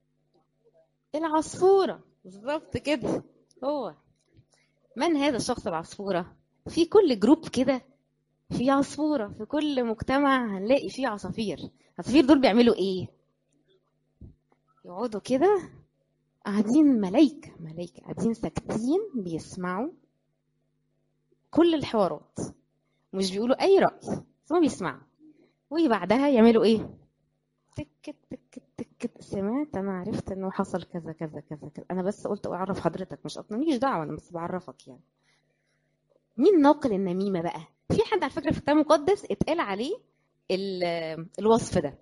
العصفورة بالظبط كده هو من هذا الشخص العصفورة في كل جروب كده في عصفورة في كل مجتمع هنلاقي فيه عصافير العصافير دول بيعملوا ايه يقعدوا كده قاعدين ملايكة ملايكة قاعدين ساكتين بيسمعوا كل الحوارات مش بيقولوا أي رأي بس هما بيسمعوا وبعدها يعملوا إيه؟ تك تك تك سمعت أنا عرفت إنه حصل كذا كذا كذا كذا أنا بس قلت أعرف حضرتك مش أصلا ماليش دعوة أنا بس بعرفك يعني مين ناقل النميمة بقى؟ في حد على فكرة في الكتاب المقدس اتقال عليه ال- الوصف ده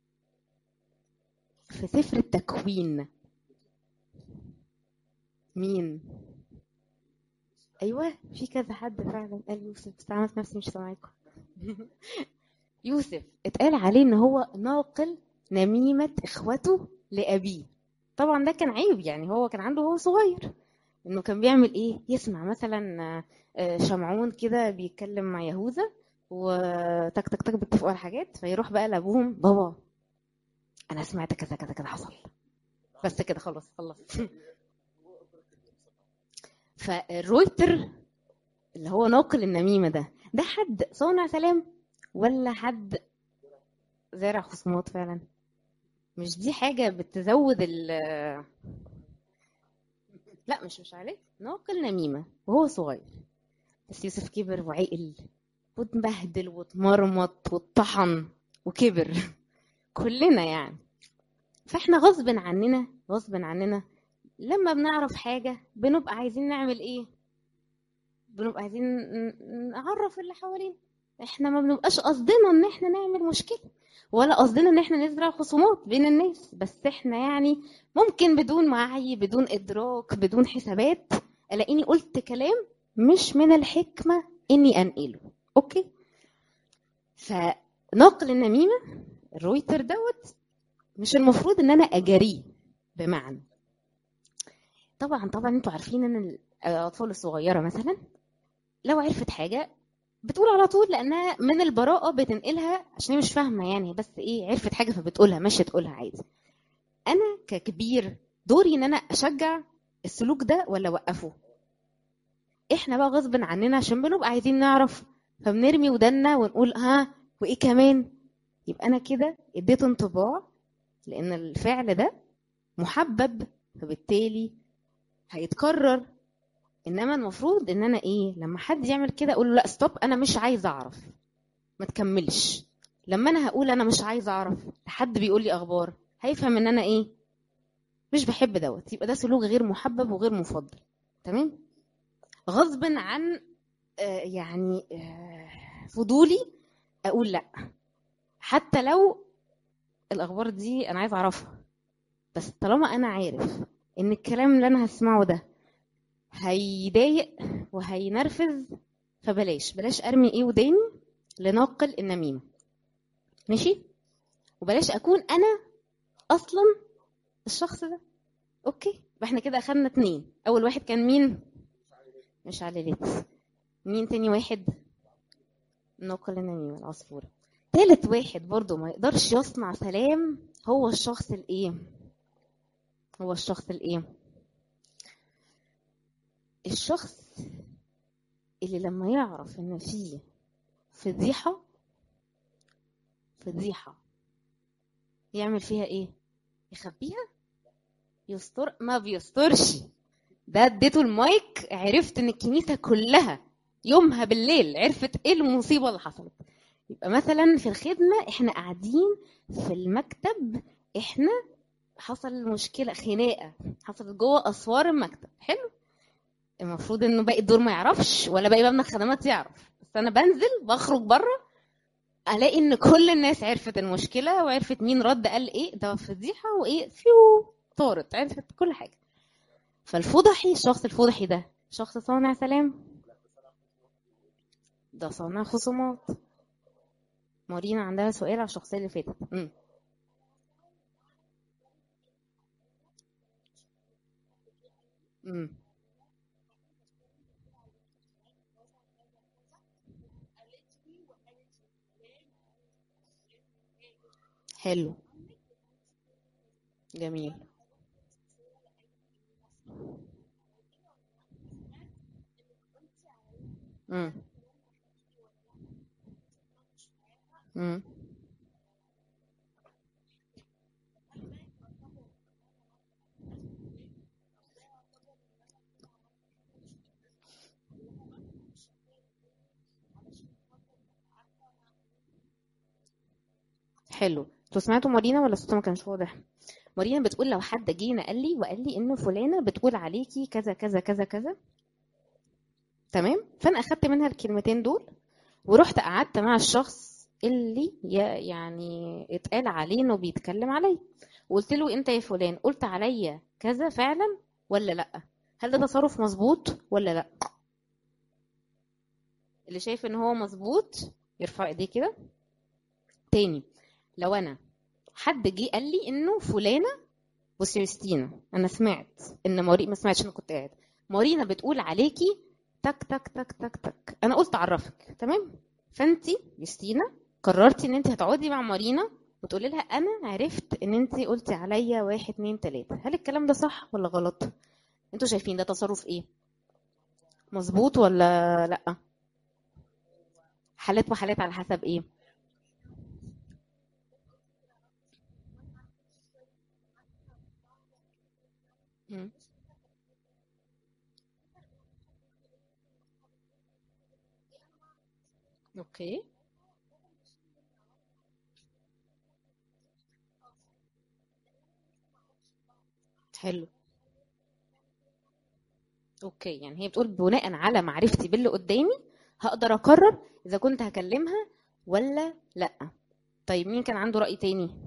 في سفر التكوين مين؟ ايوه في كذا حد فعلا قال يوسف بس انا عملت نفسي مش سامعاكم يوسف اتقال عليه ان هو ناقل نميمة اخوته لابيه طبعا ده كان عيب يعني هو كان عنده وهو صغير انه كان بيعمل ايه يسمع مثلا آه، شمعون كده بيتكلم مع يهوذا وتك تك تك بيتفقوا على حاجات فيروح بقى لابوهم بابا انا سمعت كذا كذا كذا حصل بس كده خلاص خلصت فالرويتر اللي هو ناقل النميمة ده ده حد صانع سلام ولا حد زارع خصومات فعلا مش دي حاجة بتزود ال لا مش مش عليه ناقل نميمة وهو صغير بس يوسف كبر وعقل واتبهدل واتمرمط واتطحن وكبر كلنا يعني فاحنا غصب عننا غصب عننا لما بنعرف حاجة بنبقى عايزين نعمل ايه بنبقى عايزين ن- نعرف اللي حوالينا احنا ما بنبقاش قصدنا ان احنا نعمل مشكلة ولا قصدنا ان احنا نزرع خصومات بين الناس بس احنا يعني ممكن بدون وعي بدون ادراك بدون حسابات الاقيني قلت كلام مش من الحكمة اني انقله اوكي فنقل النميمة الرويتر دوت مش المفروض ان انا اجاريه بمعنى طبعا طبعا انتوا عارفين ان الاطفال الصغيره مثلا لو عرفت حاجة بتقول على طول لأنها من البراءة بتنقلها عشان هي مش فاهمة يعني بس إيه عرفت حاجة فبتقولها ماشية تقولها عادي أنا ككبير دوري إن أنا أشجع السلوك ده ولا أوقفه إحنا بقى غصب عننا عشان بنبقى عايزين نعرف فبنرمي ودنا ونقول ها وإيه كمان يبقى أنا كده اديت انطباع لأن الفعل ده محبب فبالتالي هيتكرر انما المفروض ان انا ايه لما حد يعمل كده اقول له لا ستوب انا مش عايز اعرف ما تكملش لما انا هقول انا مش عايز اعرف حد بيقول لي اخبار هيفهم ان انا ايه مش بحب دوت يبقى ده سلوك غير محبب وغير مفضل تمام غصب عن آه يعني آه فضولي اقول لا حتى لو الاخبار دي انا عايز اعرفها بس طالما انا عارف ان الكلام اللي انا هسمعه ده هيضايق وهينرفز فبلاش بلاش ارمي ايه وداني لناقل النميمه ماشي وبلاش اكون انا اصلا الشخص ده اوكي يبقى احنا كده اخدنا اتنين اول واحد كان مين مش على ليت مين تاني واحد ناقل النميمه العصفوره تالت واحد برضو ما يقدرش يصنع سلام هو الشخص الايه هو الشخص الايه الشخص اللي لما يعرف ان فيه فضيحة فضيحة يعمل فيها ايه يخبيها يستر ما بيسترش ده اديته المايك عرفت ان الكنيسة كلها يومها بالليل عرفت ايه المصيبة اللي حصلت يبقى مثلا في الخدمة احنا قاعدين في المكتب احنا حصل مشكلة خناقة حصلت جوه اسوار المكتب حلو المفروض انه باقي الدور ما يعرفش ولا باقي مبنى الخدمات يعرف بس انا بنزل بخرج بره الاقي ان كل الناس عرفت المشكله وعرفت مين رد قال ايه ده فضيحه وايه فيو طارت عرفت كل حاجه فالفضحي الشخص الفضحي ده شخص صانع سلام ده صانع خصومات مارينا عندها سؤال على الشخصيه اللي فاتت امم امم حلو جميل امم امم حلو انتوا سمعتوا مارينا ولا صوتها ما كانش واضح مارينا بتقول لو حد جينا قال لي وقال لي ان فلانه بتقول عليكي كذا كذا كذا كذا تمام فانا اخدت منها الكلمتين دول ورحت قعدت مع الشخص اللي ي- يعني اتقال عليه انه بيتكلم عليا وقلت له انت يا فلان قلت عليا كذا فعلا ولا لا هل ده تصرف مظبوط ولا لا اللي شايف ان هو مظبوط يرفع ايديه كده تاني لو انا حد جه قال لي انه فلانه بصي يا يوستينا انا سمعت ان ماري ما سمعتش انا كنت قاعد مارينا بتقول عليكي تك تك تك تك تك انا قلت اعرفك تمام فانتي يوستينا قررتي ان انت هتقعدي مع مارينا وتقولي لها انا عرفت ان انت قلتي عليا واحد اتنين تلاته هل الكلام ده صح ولا غلط انتوا شايفين ده تصرف ايه مظبوط ولا لا حالات وحالات على حسب ايه مم. اوكي حلو اوكي يعني هي بتقول بناء على معرفتي باللي قدامي هقدر اقرر اذا كنت هكلمها ولا لا طيب مين كان عنده رأي تاني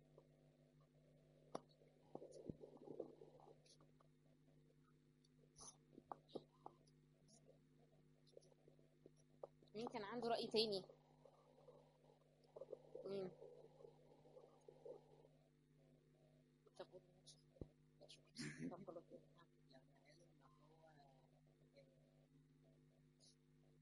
مين كان عنده رأي تاني مين طب طب خلاص.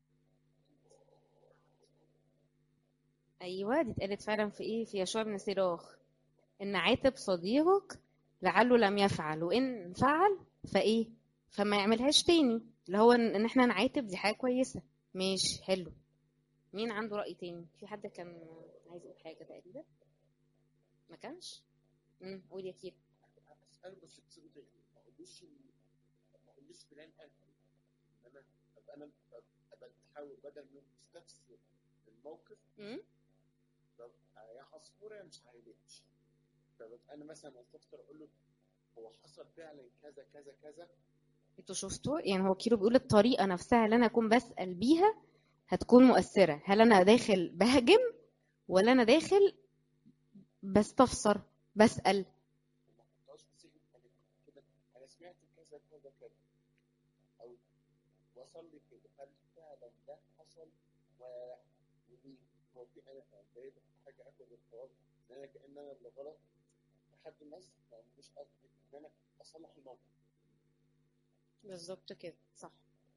ايوه دي اتقالت فعلا في ايه في يشوع بن سراخ ان عاتب صديقك لعله لم يفعل وان فعل فايه فما يعملهاش تاني اللي هو ان إن احنا نعاتب دي حاجه كويسه ماشي حلو مين عنده رأي تاني في حد كان عايز يقول حاجه تقريبا ما كانش امم قول يا كير اساله بس بصيغه ايه؟ ما اقولوش ما اقولوش فلان قال انما ابقى انا ابقى بحاول بدل ما البس نفس الموقف امم ببقى يا عصفوره يا مش عايلتش فببقى انا مثلا استفسر اقول له هو حصل فعلا كذا كذا كذا انتوا شفتوا يعني هو كيرو بيقول الطريقه نفسها اللي انا اكون بسأل بيها هتكون مؤثره هل انا داخل بهجم ولا انا داخل بستفسر بسأل ما حطهاش بصيغه كلمه كده انا سمعت كذا كذا كذا او وصل لي كده هل فعلا ده حصل ولا لا؟ ودي هو في انا بقيت حاجه اخد القرار ان انا كان انا اللي غلط لحد الناس ما مش قصدي ان انا اصلح الموقف بالظبط كده صح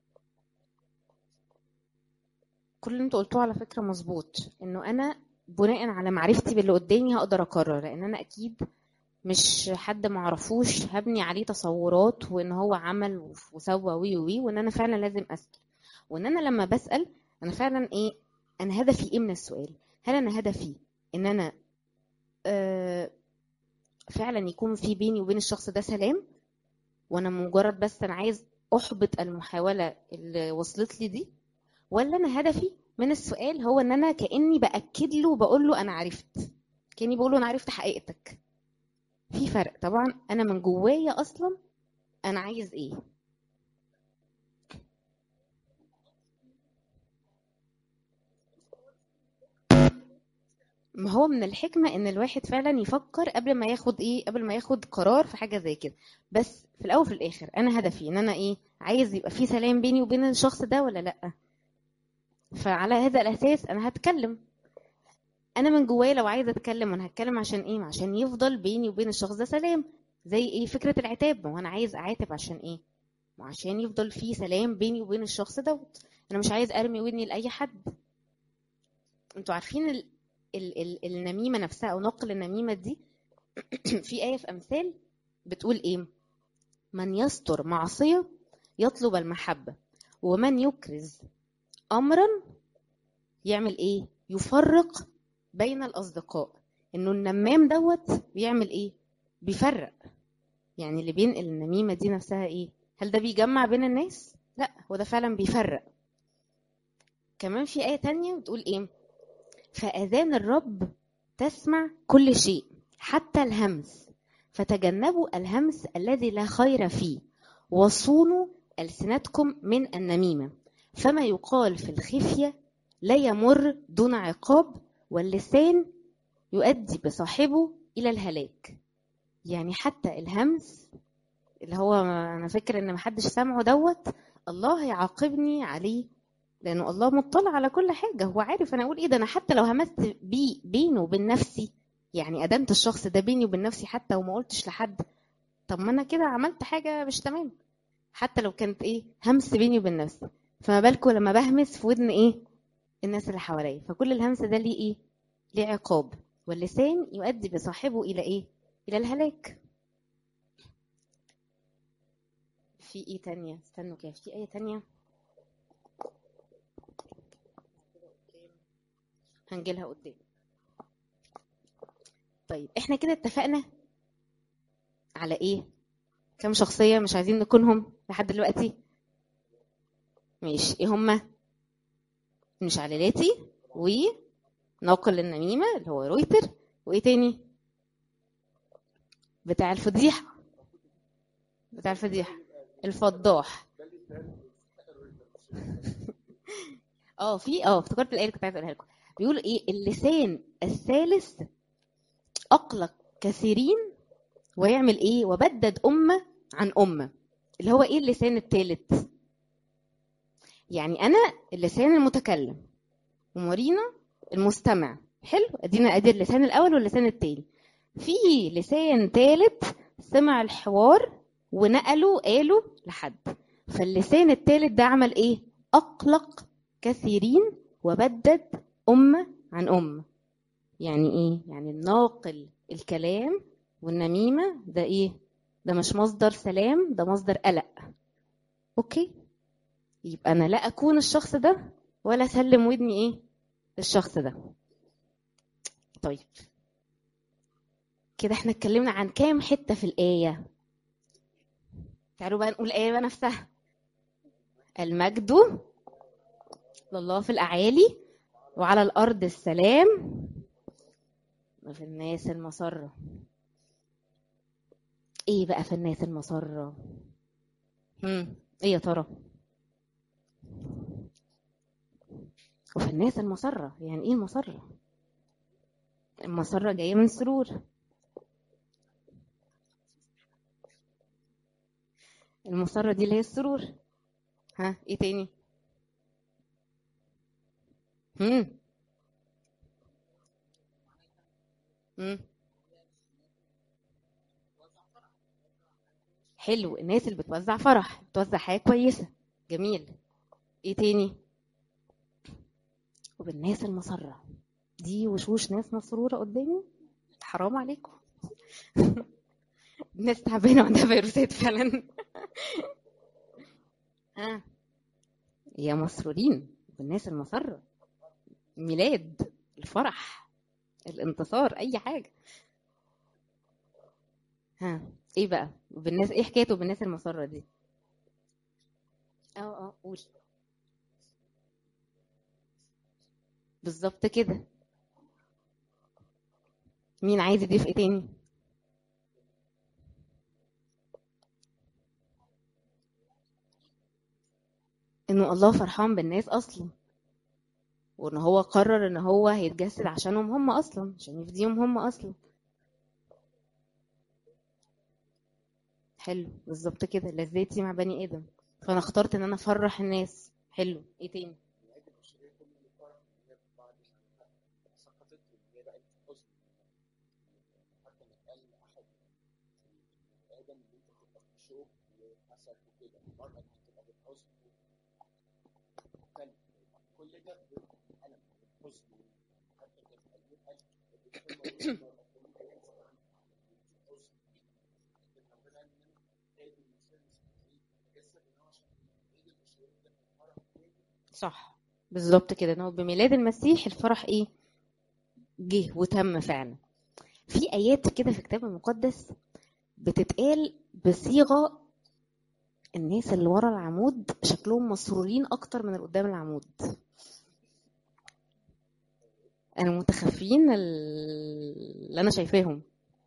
كل اللي انتوا قلتوه على فكرة مظبوط انه انا بناء على معرفتي باللي قدامي هقدر اقرر لان انا اكيد مش حد معرفوش هبني عليه تصورات وان هو عمل وسوى وي وي وان انا فعلا لازم اسال وان انا لما بسال انا فعلا ايه انا هدفي ايه من السؤال هل انا هدفي ان انا آه فعلا يكون في بيني وبين الشخص ده سلام وانا مجرد بس انا عايز احبط المحاوله اللي وصلت لي دي ولا انا هدفي من السؤال هو ان انا كاني باكد له وبقول له انا عرفت كاني بقول له انا عرفت حقيقتك في فرق طبعا انا من جوايا اصلا انا عايز ايه ما هو من الحكمة ان الواحد فعلا يفكر قبل ما ياخد ايه قبل ما ياخد قرار في حاجة زي كده بس في الاول وفي الاخر انا هدفي ان انا ايه عايز يبقى في سلام بيني وبين الشخص ده ولا لا فعلى هذا الاساس انا هتكلم انا من جوايا لو عايزه اتكلم انا هتكلم عشان ايه عشان يفضل بيني وبين الشخص ده سلام زي ايه فكره العتاب ما هو انا عايز اعاتب عشان ايه ما عشان يفضل في سلام بيني وبين الشخص دوت انا مش عايز ارمي ودني لاي حد انتوا عارفين ال... ال... ال... النميمه نفسها او نقل النميمه دي في ايه في امثال بتقول ايه من يستر معصيه يطلب المحبه ومن يكرز امرا يعمل ايه يفرق بين الاصدقاء انه النمام دوت بيعمل ايه بيفرق يعني اللي بينقل النميمه دي نفسها ايه هل ده بيجمع بين الناس لا هو ده فعلا بيفرق كمان في ايه تانية بتقول ايه فاذان الرب تسمع كل شيء حتى الهمس فتجنبوا الهمس الذي لا خير فيه وصونوا ألسنتكم من النميمة فما يقال في الخفية لا يمر دون عقاب واللسان يؤدي بصاحبه إلى الهلاك يعني حتى الهمس اللي هو أنا فاكر إن محدش سامعه دوت الله هيعاقبني عليه لأنه الله مطلع على كل حاجة هو عارف أنا أقول إيه ده أنا حتى لو همست بيه بينه وبين نفسي يعني أدمت الشخص ده بيني وبين نفسي حتى وما قلتش لحد طب ما أنا كده عملت حاجة مش تمام حتى لو كانت إيه همس بيني وبين نفسي فما بالكم لما بهمس في ودن إيه الناس اللي حواليا فكل الهمس ده ليه ايه ليه عقاب واللسان يؤدي بصاحبه الى ايه الى الهلاك في ايه تانية استنوا كده في ايه تانية هنجيلها قدام طيب احنا كده اتفقنا على ايه كم شخصية مش عايزين نكونهم لحد دلوقتي ماشي ايه هما انشعالاتي وناقل النميمة اللي هو رويتر وايه تاني بتاع الفضيحة بتاع الفضيحة الفضاح اه في اه افتكرت الآية اللي كنت عايزة اقولها لكم بيقول ايه اللسان الثالث اقلق كثيرين ويعمل ايه وبدد أمة عن أمة اللي هو ايه اللسان الثالث يعني انا اللسان المتكلم ومارينا المستمع حلو ادينا ادي اللسان الاول واللسان التاني في لسان تالت سمع الحوار ونقله قاله لحد فاللسان التالت ده عمل ايه اقلق كثيرين وبدد امه عن أم يعني إيه؟ يعني الناقل الكلام والنميمة ده إيه؟ ده مش مصدر سلام ده مصدر قلق أوكي يبقى أنا لا أكون الشخص ده ولا أسلم ودني إيه؟ للشخص ده طيب كده احنا اتكلمنا عن كام حتة في الآية تعالوا بقى نقول الآية بقى نفسها المجد لله في الأعالي وعلى الأرض السلام وفي الناس المسرة ايه بقى في الناس المسرة هم ايه يا ترى وفي الناس المسرة يعني ايه المسرة المسرة جاية من سرور المسرة دي اللي هي السرور ها ايه تاني هم هم حلو الناس اللي بتوزع فرح بتوزع حاجة كويسة جميل ايه تاني وبالناس المسرة دي وشوش ناس مسرورة قدامي حرام عليكم الناس تعبانة وعندها فيروسات فعلا ها يا مسرورين بالناس المسرة ميلاد الفرح الانتصار اي حاجة ها ايه بقى بالناس ايه حكايته بالناس المسرة دي اه اه قول بالظبط كده مين عايز يضيف ايه تاني انه الله فرحان بالناس اصلا وان هو قرر ان هو هيتجسد عشانهم هم اصلا عشان يفديهم هم اصلا حلو بالظبط كده لذاتي مع بني ادم فانا اخترت ان انا افرح الناس حلو ايه تاني العيد البشرية كل اللي فرح هي بعد ما سقطت هي بقت حزن حتى لو قال أحد آدم إن أنت تبقى في شوق وحسد وكده المرأة هتبقى بالحزن وكلب كل ده بالألم بالحزن حتى تبقى يقال بالكلمة والمرأة كل ده ينزل عن الحزن لكن ربنا إن آدم الإنسان تجسد إن هو عشان العيد البشرية ده فرح تاني صح بالظبط كده ان هو بميلاد المسيح الفرح ايه جه وتم فعلا في ايات كده في الكتاب المقدس بتتقال بصيغه الناس اللي ورا العمود شكلهم مسرورين اكتر من اللي قدام العمود المتخفين اللي انا شايفاهم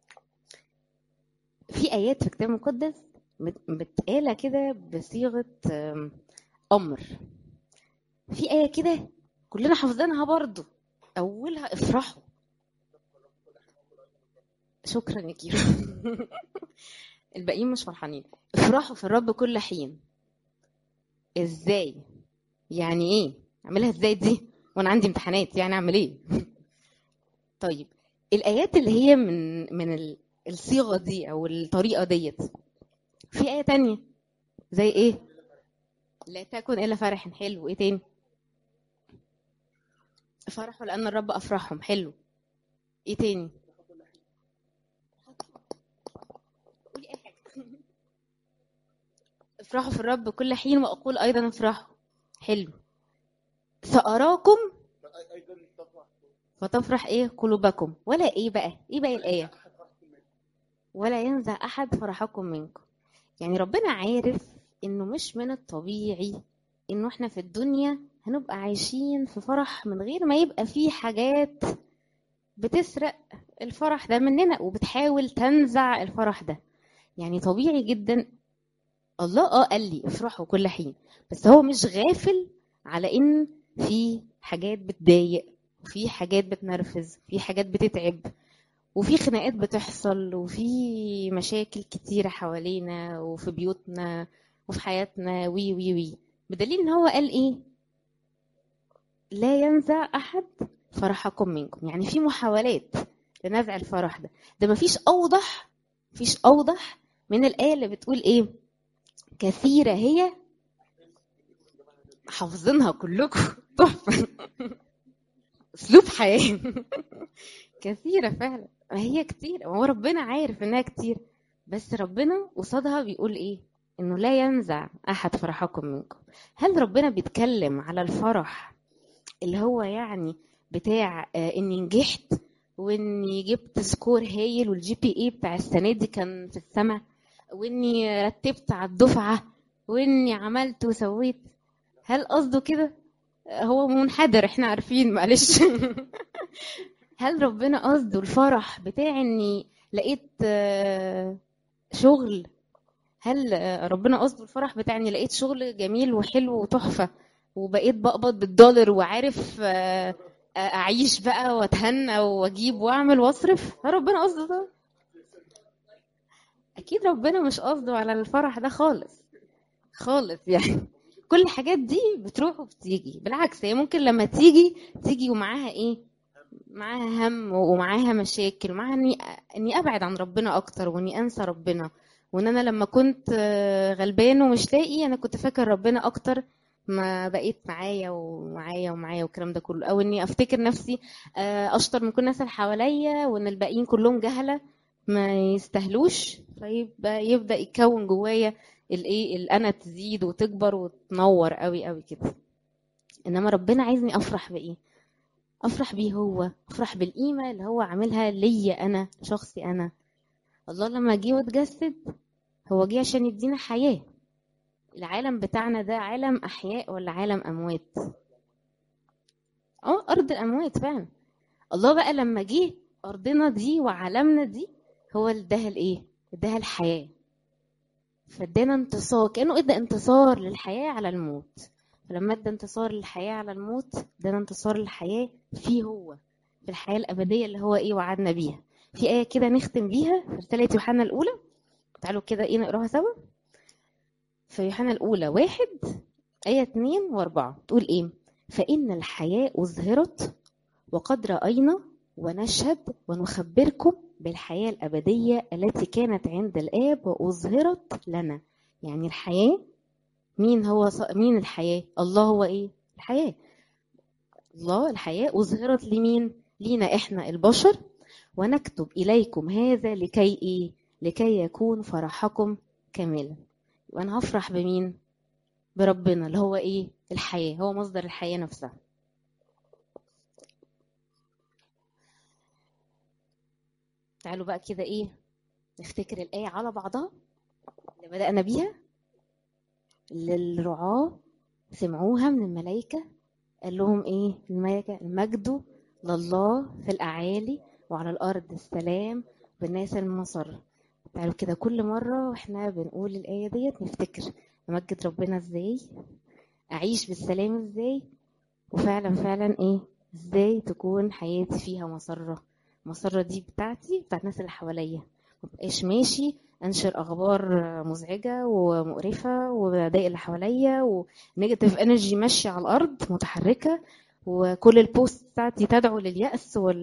في ايات في الكتاب المقدس مت- متقاله كده بصيغه آم، امر في آية كده كلنا حافظينها برضو أولها افرحوا شكرا يا كيرو الباقيين مش فرحانين افرحوا في الرب كل حين ازاي يعني ايه اعملها ازاي دي وانا عندي امتحانات يعني اعمل ايه طيب الايات اللي هي من من ال- الصيغه دي او الطريقه ديت في ايه تانية زي ايه لا تكن الا فرح حلو ايه تاني فرحوا لان الرب افرحهم حلو ايه تاني قولي اي حاجه افرحوا في الرب كل حين واقول ايضا افرحوا حلو ساراكم ايضا تفرح فتفرح ايه قلوبكم ولا ايه بقى ايه بقى الايه احد فرحكم منه ولا ينزع احد فرحكم منكم يعني ربنا عارف انه مش من الطبيعي انه احنا في الدنيا هنبقى عايشين في فرح من غير ما يبقى فيه حاجات بتسرق الفرح ده مننا وبتحاول تنزع الفرح ده يعني طبيعي جدا الله اه قال لي افرحوا كل حين بس هو مش غافل على ان في حاجات بتضايق وفي حاجات بتنرفز في حاجات بتتعب وفي خناقات بتحصل وفي مشاكل كتيرة حوالينا وفي بيوتنا وفي حياتنا وي وي وي بدليل ان هو قال ايه لا ينزع احد فرحكم منكم يعني في محاولات لنزع الفرح ده ده مفيش اوضح مفيش اوضح من الايه اللي بتقول ايه كثيره هي حافظينها كلكم تحفه اسلوب حياه كثيره فعلا ما هي كتير هو ربنا عارف انها كتير بس ربنا قصادها بيقول ايه انه لا ينزع احد فرحكم منكم هل ربنا بيتكلم على الفرح اللي هو يعني بتاع آه، اني نجحت واني جبت سكور هايل والجي بي اي بتاع السنه دي كان في السماء واني رتبت على الدفعه واني عملت وسويت هل قصده كده هو منحدر احنا عارفين معلش هل ربنا قصده الفرح بتاع اني لقيت آه، شغل هل آه، ربنا قصده الفرح بتاع اني لقيت شغل جميل وحلو وتحفة وبقيت بقبض بالدولار وعارف آه، آه، اعيش بقى واتهنى واجيب واعمل واصرف هل ربنا قصده ده اكيد ربنا مش قصده على الفرح ده خالص خالص يعني كل الحاجات دي بتروح وبتيجي بالعكس هي ممكن لما تيجي تيجي ومعاها ايه معاها هم ومعاها مشاكل ومعاها اني اني ابعد عن ربنا اكتر واني انسى ربنا وان انا لما كنت آه، غلبان ومش لاقي انا كنت فاكر ربنا اكتر ما بقيت معايا ومعايا ومعايا والكلام ده كله او اني افتكر نفسي آه، اشطر من كل الناس اللي حواليا وان الباقيين كلهم جهله ما يستاهلوش فيبقى يبدا يتكون جوايا الايه الانا تزيد وتكبر وتنور قوي قوي كده انما ربنا عايزني افرح بايه افرح بيه هو افرح بالقيمه اللي هو عاملها ليا انا شخصي انا الله لما جه واتجسد هو جه عشان يدينا حياه العالم بتاعنا ده عالم احياء ولا عالم اموات اه ارض الاموات فعلا الله بقى لما جه ارضنا دي وعالمنا دي هو اللي اداها الايه اداها الحياه فادانا انتصار كانه ادى انتصار للحياه على الموت فلما ادى انتصار للحياه على الموت ادانا انتصار للحياه فيه هو في الحياه الابديه اللي هو ايه وعدنا بيها في ايه كده نختم بيها في رساله يوحنا الاولى تعالوا كده ايه نقراها سوا في يوحنا الاولى واحد ايه اتنين واربعة تقول ايه فان الحياه اظهرت وقد راينا ونشهد ونخبركم بالحياة الأبدية التي كانت عند الآب وأظهرت لنا يعني الحياة مين هو ص... مين الحياة الله هو إيه الحياة الله الحياة أظهرت لمين لينا إحنا البشر ونكتب إليكم هذا لكي إيه لكي يكون فرحكم كاملا وأنا هفرح بمين بربنا اللي هو إيه الحياة هو مصدر الحياة نفسها تعالوا بقى كده ايه نفتكر الآية على بعضها اللي بدأنا بيها للرعاة سمعوها من الملائكة قال لهم ايه الملائكة المجد لله في الأعالي وعلى الأرض السلام بالناس المسر تعالوا كده كل مرة واحنا بنقول الآية ديت نفتكر أمجد ربنا ازاي أعيش بالسلام ازاي وفعلا فعلا ايه ازاي تكون حياتي فيها مسرة المسرة دي بتاعتي بتاعت الناس اللي حواليا مبقاش ماشي انشر اخبار مزعجه ومقرفه وبضايق اللي حواليا ونيجاتيف انرجي ماشيه على الارض متحركه وكل البوست بتاعتي تدعو لليأس وال